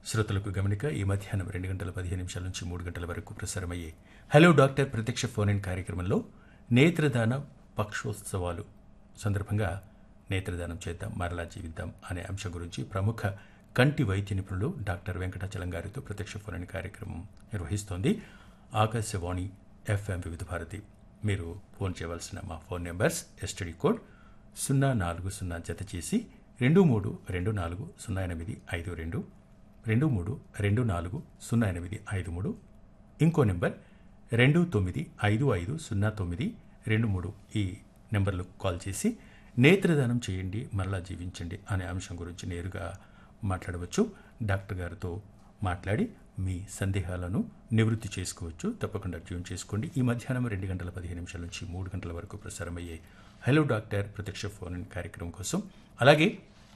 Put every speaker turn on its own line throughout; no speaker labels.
శ్రోతలకు గమనిక ఈ మధ్యాహ్నం రెండు గంటల పదిహేను నిమిషాల నుంచి మూడు గంటల వరకు ప్రసారమయ్యే హలో డాక్టర్ ప్రత్యక్ష ఫోన్ ఇన్ కార్యక్రమంలో నేత్రదాన పక్షోత్సవాలు సందర్భంగా నేత్రదానం చేద్దాం మరలా జీవిద్దాం అనే అంశం గురించి ప్రముఖ కంటి వైద్య నిపుణులు డాక్టర్ వెంకటాచలం గారితో ప్రత్యక్ష ఫోన్ ఇన్ కార్యక్రమం నిర్వహిస్తోంది ఆకాశవాణి ఎఫ్ఎం వివిధ భారతి మీరు ఫోన్ చేయవలసిన మా ఫోన్ నెంబర్స్ ఎస్టీడీ కోడ్ సున్నా నాలుగు సున్నా జత చేసి రెండు మూడు రెండు నాలుగు సున్నా ఎనిమిది ఐదు రెండు రెండు మూడు రెండు నాలుగు సున్నా ఎనిమిది ఐదు మూడు ఇంకో నెంబర్ రెండు తొమ్మిది ఐదు ఐదు సున్నా తొమ్మిది రెండు మూడు ఈ నెంబర్లకు కాల్ చేసి నేత్రదానం చేయండి మరలా జీవించండి అనే అంశం గురించి నేరుగా మాట్లాడవచ్చు డాక్టర్ గారితో మాట్లాడి మీ సందేహాలను నివృత్తి చేసుకోవచ్చు తప్పకుండా ట్యూన్ చేసుకోండి ఈ మధ్యాహ్నం రెండు గంటల పదిహేను నిమిషాల నుంచి మూడు గంటల వరకు ప్రసారమయ్యే హలో డాక్టర్ ప్రత్యక్ష ఫోన్ ఇన్ కార్యక్రమం కోసం అలాగే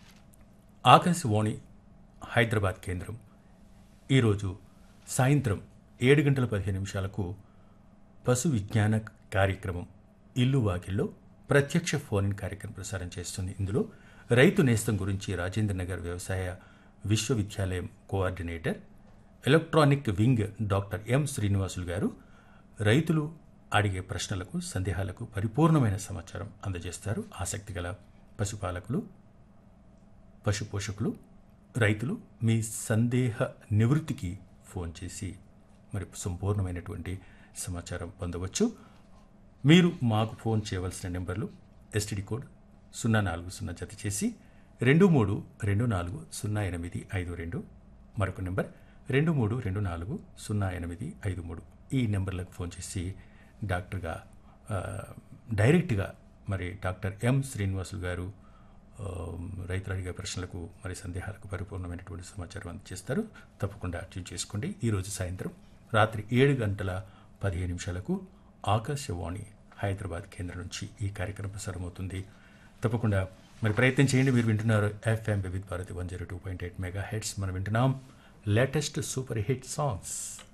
ఆకాశవాణి హైదరాబాద్ కేంద్రం ఈరోజు సాయంత్రం ఏడు గంటల పదిహేను నిమిషాలకు పశు విజ్ఞాన కార్యక్రమం ఇల్లు వాకిల్లో ప్రత్యక్ష ఫోన్ ఇన్ కార్యక్రమం ప్రసారం చేస్తుంది ఇందులో రైతు నేస్తం గురించి రాజేంద్ర నగర్ వ్యవసాయ విశ్వవిద్యాలయం coordinator electronic wing doctor M Srinivasulu garu రైతులు అడిగే ప్రశ్నలకు సందేహాలకు పరిపూర్ణమైన సమాచారం అందజేస్తారు ఆసక్తి గల పశుపాలకులు పశు పోషకులు రైతులు మీ సందేహ నివృత్తికి ఫోన్ చేసి మరి సంపూర్ణమైనటువంటి సమాచారం పొందవచ్చు మీరు మాకు ఫోన్ చేయవలసిన నెంబర్లు ఎస్టీడీ కోడ్ సున్నా నాలుగు సున్నా జత చేసి రెండు మూడు రెండు నాలుగు సున్నా ఎనిమిది ఐదు రెండు మరొక నెంబర్ రెండు మూడు రెండు నాలుగు సున్నా ఎనిమిది ఐదు మూడు ఈ నెంబర్లకు ఫోన్ చేసి డాక్టర్గా ఆ, డైరెక్ట్గా మరి డాక్టర్ ఎం శ్రీనివాసులు గారు ఆ, రైతులు అడిగే ప్రశ్నలకు మరి సందేహాలకు పరిపూర్ణమైనటువంటి సమాచారం అందజేస్తారు తప్పకుండా ట్యూన్ చేసుకోండి ఈరోజు సాయంత్రం రాత్రి ఏడు గంటల పదిహేను నిమిషాలకు ఆకాశవాణి హైదరాబాద్ కేంద్రం నుంచి ఈ కార్యక్రమం ప్రసారమవుతుంది తప్పకుండా మరి ప్రయత్నం చేయండి మీరు వింటున్నారు FM Vividh Bharati one zero two point eight megahertz మనం వింటున్నాం లేటెస్ట్ సూపర్ హిట్ సాంగ్స్